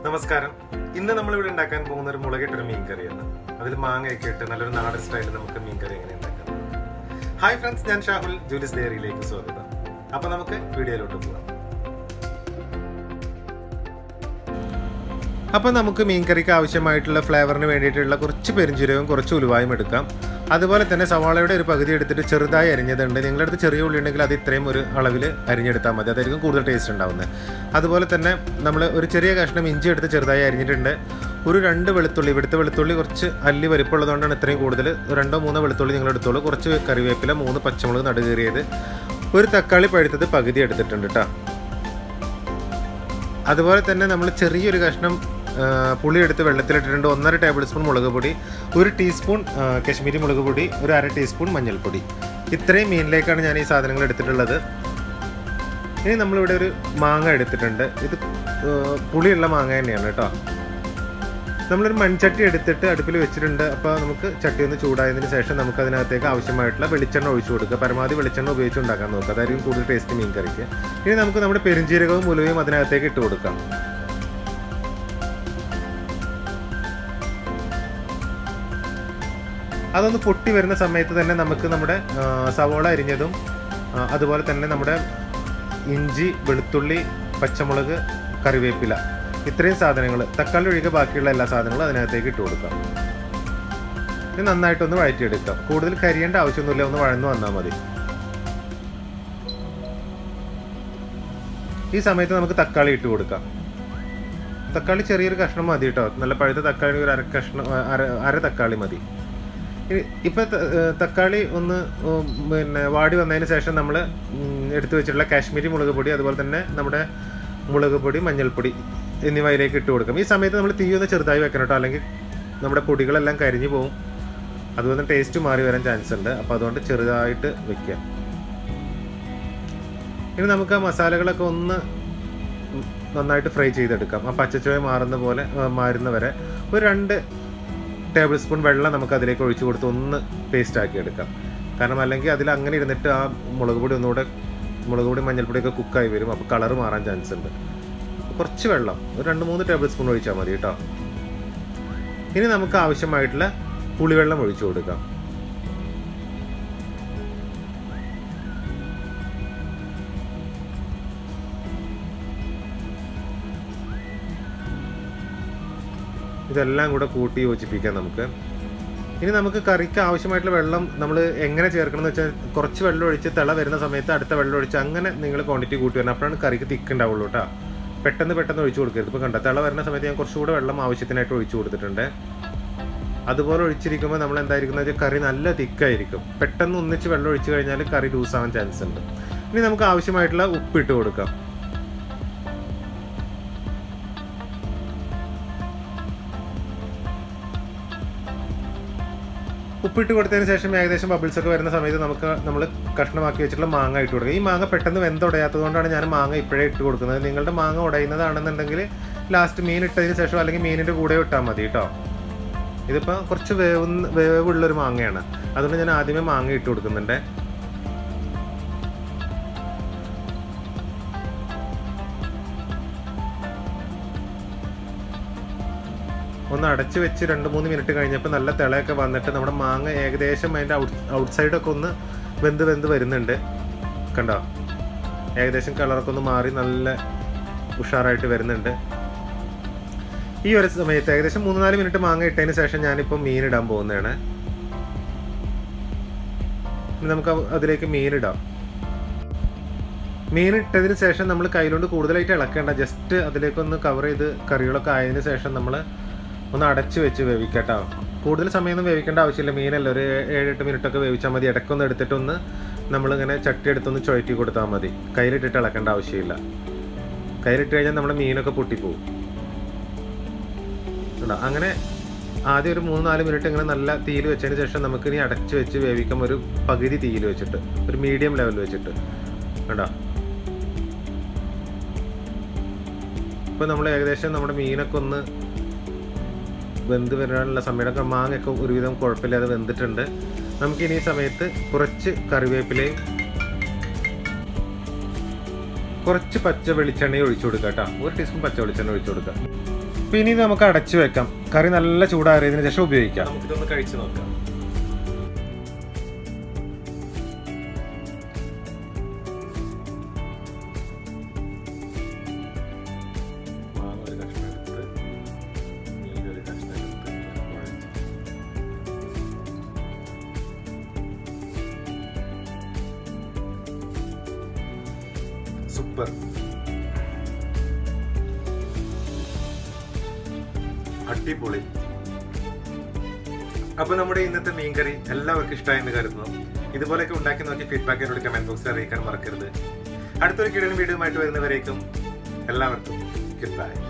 നമസ്കാരം ഇന്ന് നമ്മളിവിടെ ഉണ്ടാക്കാൻ പോകുന്ന ഒരു മുളകിട്ടൊരു മീൻ കറിയാണ് അതിൽ മാങ്ങയൊക്കെ ഇട്ട് നല്ലൊരു നാടൻ സ്റ്റൈലിൽ നമുക്ക് മീൻ കറി എങ്ങനെ ഉണ്ടാക്കാം ഹായ് ഫ്രണ്ട്സ് ഞാൻ ഷാഹുൽ ജൂലിസ് ഡയറിയിലേക്ക് സ്വാഗതം അപ്പൊ നമുക്ക് വീഡിയോയിലോട്ട് പോകാം അപ്പോൾ നമുക്ക് മീൻ കറിക്ക് ആവശ്യമായിട്ടുള്ള ഫ്ലേവറിന് വേണ്ടിയിട്ടുള്ള കുറച്ച് പെരിഞ്ചീരകവും കുറച്ച് ഉലുവായും എടുക്കാം അതുപോലെ തന്നെ സവാളയുടെ ഒരു പകുതി എടുത്തിട്ട് ചെറുതായി അരിഞ്ഞതുണ്ട് നിങ്ങളുടെ അടുത്ത് ചെറിയ ഉള്ളി ഉണ്ടെങ്കിൽ അത് ഇത്രയും ഒരു അളവിൽ അരിഞ്ഞെടുത്താൽ മതി അതായിരിക്കും കൂടുതൽ ടേസ്റ്റ് ഉണ്ടാവുന്നത് അതുപോലെ തന്നെ നമ്മൾ ഒരു ചെറിയ കഷ്ണം ഇഞ്ചി എടുത്ത് ചെറുതായി അരിഞ്ഞിട്ടുണ്ട് ഒരു രണ്ട് വെളുത്തുള്ളി ഇവിടുത്തെ വെളുത്തുള്ളി കുറച്ച് അല്ലി വലിപ്പമുള്ളതുകൊണ്ടാണ് ഇത്രയും കൂടുതൽ രണ്ടോ മൂന്നോ വെളുത്തുള്ളി നിങ്ങൾ എടുത്തോളൂ കുറച്ച് കറിവേപ്പില മൂന്ന് പച്ചമുളക് നടുകേറിയത് ഒരു തക്കാളി പഴുത്തത് പകുതി എടുത്തിട്ടുണ്ട് കേട്ടോ അതുപോലെ തന്നെ നമ്മൾ ചെറിയൊരു കഷ്ണം ആ, പുളി എടുത്ത് വെള്ളത്തിലിട്ടിട്ടുണ്ട് ഒന്നര ടേബിൾ സ്പൂൺ മുളക് പൊടി ഒരു ടീസ്പൂൺ ആ, കശ്മീരി മുളക് പൊടി ഒരു അര ടീസ്പൂൺ മഞ്ഞൾപ്പൊടി ഇത്രയും മീനിലേക്കാണ് ഞാൻ ഈ സാധനങ്ങൾ എടുത്തിട്ടുള്ളത് ഇനി നമ്മളിവിടെ ഒരു മാങ്ങ എടുത്തിട്ടുണ്ട് ഇത് ആ, പുളിയുള്ള മാങ്ങ തന്നെയാണ് കേട്ടോ നമ്മളൊരു മൺചട്ടി എടുത്തിട്ട് അടുപ്പിൽ വെച്ചിട്ടുണ്ട് അപ്പോൾ നമുക്ക് ചട്ടി ഒന്ന് ചൂടായതിന് ശേഷം നമുക്ക് അതിനകത്തേക്ക് ആവശ്യമായിട്ടുള്ള വെളിച്ചെണ്ണ ഒഴിച്ചു കൊടുക്കുക പരമാവധി വെളിച്ചെണ്ണ ഉപയോഗിച്ച് ഉണ്ടാക്കാൻ നോക്കുക അതായിരിക്കും കൂടുതൽ ടേസ്റ്റ് മീൻ കറിക്ക് ഇനി നമുക്ക് നമ്മുടെ പെരിഞ്ചീരകവും ഉലുവയും അതിനകത്തേക്ക് ഇട്ട് കൊടുക്കാം അതൊന്ന് പൊട്ടി വരുന്ന സമയത്ത് തന്നെ നമുക്ക് നമ്മുടെ ആ, സവോള അരിഞ്ഞതും ആ, അതുപോലെ തന്നെ നമ്മുടെ ഇഞ്ചി വെളുത്തുള്ളി പച്ചമുളക് കറിവേപ്പില ഇത്രയും സാധനങ്ങൾ തക്കാളി ഒഴികെ ബാക്കിയുള്ള എല്ലാ സാധനങ്ങളും അതിനകത്തേക്ക് ഇട്ട് കൊടുക്കാം ഇത് നന്നായിട്ടൊന്ന് വഴറ്റിയെടുക്കാം കൂടുതൽ കരിയേണ്ട ആവശ്യമൊന്നുമില്ല ഒന്ന് വഴന്നു വന്നാൽ മതി ഈ സമയത്ത് നമുക്ക് തക്കാളി ഇട്ട് കൊടുക്കാം തക്കാളി ചെറിയൊരു കഷ്ണം മതി കേട്ടോ നല്ല പഴുത്ത തക്കാളി ഒരു അര കഷ്ണം അര അര തക്കാളി മതി ഇനി ഇപ്പൊ ത- ഏർ തക്കാളി ഒന്ന് ഉം പിന്നെ വാടി വന്നതിന് ശേഷം നമ്മൾ എടുത്തു വെച്ചിട്ടുള്ള കാശ്മീരി മുളക് പൊടി അതുപോലെ തന്നെ നമ്മുടെ മുളക് പൊടി മഞ്ഞൾപ്പൊടി എന്നിവ അതിലേക്ക് ഇട്ട് കൊടുക്കാം ഈ സമയത്ത് നമ്മൾ തീ ഒന്ന് ചെറുതായി വെക്കണം കേട്ടോ അല്ലെങ്കിൽ നമ്മുടെ പൊടികളെല്ലാം കരിഞ്ഞു പോകും അതുപോലെ ടേസ്റ്റ് മാറി വരാൻ ചാൻസ് ഉണ്ട് അപ്പോൾ അതുകൊണ്ട് ചെറുതായിട്ട് വെക്കുക ഇനി നമുക്ക് ആ മസാലകളൊക്കെ ഒന്ന് നന്നായിട്ട് ഫ്രൈ ചെയ്തെടുക്കാം ആ പച്ചച്ചുവ മാറുന്ന പോലെ ആ, മാറുന്ന വരെ ഒരു രണ്ട് ടേബിൾ സ്പൂൺ വെള്ളം നമുക്ക് അതിലേക്ക് ഒഴിച്ചു കൊടുത്ത് ഒന്ന് പേസ്റ്റ് ആക്കി എടുക്കാം കാരണം അല്ലെങ്കിൽ അതിൽ അങ്ങനെ ഇരുന്നിട്ട് ആ മുളക് പൊടി ഒന്നുകൂടെ മുളക് പൊടി മഞ്ഞൾപ്പൊടിയൊക്കെ കുക്കായി വരും അപ്പോൾ കളർ മാറാൻ ചാൻസ് ഉണ്ട് കുറച്ച് വെള്ളം ഒരു രണ്ട് മൂന്ന് ടേബിൾ സ്പൂൺ ഒഴിച്ചാൽ മതി കേട്ടോ ഇനി നമുക്ക് ആവശ്യമായിട്ടുള്ള പുളിവെള്ളം ഒഴിച്ചു കൊടുക്കാം ഇതെല്ലാം കൂടെ കൂട്ടി യോജിപ്പിക്കാം നമുക്ക് ഇനി നമുക്ക് കറിക്ക് ആവശ്യമായിട്ടുള്ള വെള്ളം നമ്മൾ എങ്ങനെ ചേർക്കണം എന്ന് വെച്ചാൽ കുറച്ച് വെള്ളം ഒഴിച്ച് തിള വരുന്ന സമയത്ത് അടുത്ത വെള്ളം ഒഴിച്ച് അങ്ങനെ നിങ്ങൾ ക്വാണ്ടിറ്റി കൂട്ടി വരണം അപ്പോഴാണ് കറിക്ക് തിക്ക് ഉണ്ടാവുള്ളൂ കേട്ടോ പെട്ടെന്ന് പെട്ടെന്ന് ഒഴിച്ചു കൊടുക്കരുത് ഇപ്പോൾ കണ്ട തിള വരുന്ന സമയത്ത് ഞാൻ കുറച്ചുകൂടെ വെള്ളം ആവശ്യത്തിനായിട്ട് ഒഴിച്ചു കൊടുത്തിട്ടുണ്ട് അതുപോലെ ഒഴിച്ചിരിക്കുമ്പോൾ നമ്മൾ എന്തായിരിക്കും വെച്ചാൽ കറി നല്ല തിക്കായിരിക്കും പെട്ടെന്ന് ഒന്നിച്ച് വെള്ളം ഒഴിച്ച് കഴിഞ്ഞാൽ കറി ലൂസ് ആവാൻ ചാൻസ് ഉണ്ട് ഇനി നമുക്ക് ആവശ്യമായിട്ടുള്ള ഉപ്പ് ഇട്ട് കൊടുക്കാം ഉപ്പിട്ട് കൊടുത്തതിന് ശേഷം ഏകദേശം ബബിൾസ് ഒക്കെ വരുന്ന സമയത്ത് നമുക്ക് നമ്മൾ കഷ്ണമാക്കി വെച്ചിട്ടുള്ള മാങ്ങ ഇട്ട് കൊടുക്കുക ഈ മാങ്ങ പെട്ടെന്ന് വെന്തുടയാത്തത് കൊണ്ടാണ് ഞാൻ മാങ്ങ ഇപ്പോഴേ ഇട്ട് കൊടുക്കുന്നത് നിങ്ങളുടെ മാങ്ങ ഉടയുന്നതാണെന്നുണ്ടെങ്കിൽ ലാസ്റ്റ് മീൻ ഇട്ടതിന് ശേഷം അല്ലെങ്കിൽ മീനിൻ്റെ കൂടെ ഇട്ടാൽ മതി കേട്ടോ ഇതിപ്പോൾ കുറച്ച് വേവുന്ന വേവുള്ളൊരു മാങ്ങയാണ് അതുകൊണ്ട് ഞാൻ ആദ്യമേ മാങ്ങ ഇട്ട് കൊടുക്കുന്നുണ്ട് ഒന്ന് അടച്ച് വെച്ച് രണ്ട് മൂന്ന് മിനിറ്റ് കഴിഞ്ഞപ്പോൾ നല്ല തിളയൊക്കെ വന്നിട്ട് നമ്മുടെ മാങ്ങ ഏകദേശം അതിൻ്റെ ഔട്ട് ഔട്ട് സൈഡൊക്കെ ഒന്ന് വെന്ത് വെന്ത് വരുന്നുണ്ട് കണ്ടോ ഏകദേശം കളറൊക്കെ ഒന്ന് മാറി നല്ല ഉഷാറായിട്ട് വരുന്നുണ്ട് ഈ ഒരു സമയത്ത് ഏകദേശം മൂന്ന് നാല് മിനിറ്റ് മാങ്ങ ഇട്ടതിന് ശേഷം ഞാനിപ്പോൾ മീൻ ഇടാൻ പോകുന്നതാണ് ഇനി നമുക്ക് അ- അതിലേക്ക് മീനിടാം മീൻ ഇട്ടതിന് ശേഷം നമ്മൾ കയ്യിലോണ്ട് കൂടുതലായിട്ട് ഇളക്കേണ്ട ജസ്റ്റ് അതിലേക്കൊന്ന് കവർ ചെയ്ത് കറികളൊക്കെ ആയതിനു ശേഷം നമ്മൾ ഒന്ന് അടച്ച് വെച്ച് വേവിക്കട്ടോ കൂടുതൽ സമയമൊന്നും വേവിക്കേണ്ട ആവശ്യമില്ല മീനല്ല ഒരു ഏഴെട്ട് മിനിറ്റ് ഒക്കെ വേവിച്ചാൽ മതി ഇടയ്ക്കൊന്ന് എടുത്തിട്ടൊന്ന് നമ്മളിങ്ങനെ ചട്ടി എടുത്തൊന്ന് ചുഴറ്റി കൊടുത്താൽ മതി കയ്യിലിട്ടിട്ട് ഇളക്കേണ്ട ആവശ്യമില്ല കയ്യിലിട്ട് കഴിഞ്ഞാൽ നമ്മുടെ മീനൊക്കെ പൊട്ടിപ്പോവും ഉണ്ടോ അങ്ങനെ ആദ്യം ഒരു മൂന്ന് നാല് മിനിറ്റ് ഇങ്ങനെ നല്ല തീയിൽ വെച്ചതിന് ശേഷം നമുക്ക് ഇനി അടച്ച് വെച്ച് വേവിക്കാം ഒരു പകുതി തീയിൽ വെച്ചിട്ട് ഒരു മീഡിയം ലെവൽ വെച്ചിട്ട് കണ്ടോ ഇപ്പം നമ്മൾ ഏകദേശം നമ്മുടെ മീനൊക്കെ ഒന്ന് വെന്ത് വരാനുള്ള സമയമൊക്കെ മാങ്ങയൊക്കെ ഒരുവിധം കുഴപ്പമില്ലാതെ വെന്തിട്ടുണ്ട് നമുക്കിനി ഈ സമയത്ത് കുറച്ച് കറിവേപ്പിലയും കുറച്ച് പച്ച വെളിച്ചെണ്ണ ഒഴിച്ചു കൊടുക്കുക കേട്ടോ ഒരു ടീസ്പൂൺ പച്ച വെളിച്ചെണ്ണ ഒഴിച്ചു കൊടുക്കുക ഇപ്പം ഇനി ഇത് നമുക്ക് അടച്ചു വെക്കാം കറി നല്ല ചൂടാറിയതിന് ശേഷം ഉപയോഗിക്കാം നമുക്കിതൊന്ന് കഴിച്ചു നോക്കാം മാങ്ങ ഒരു കഷ്ണം എടുത്ത് മീൻ ഒരു കഷ്ണം എടുത്ത് കുഴച്ച് സൂപ്പർ അടിപൊളി അപ്പൊ നമ്മുടെ ഇന്നത്തെ മീൻകറി എല്ലാവർക്കും ഇഷ്ടമായെന്ന് കരുതുന്നു ഇതുപോലെയൊക്കെ ഉണ്ടാക്കി നോക്കി ഫീഡ്ബാക്ക് എന്നോട് കമന്റ് ബോക്സിൽ അറിയിക്കാൻ മറക്കരുത് അടുത്തൊരു കിടലും വീഡിയോ ആയിട്ട് വരുന്നവരേക്കും എല്ലാവർക്കും ഗുഡ് ബൈ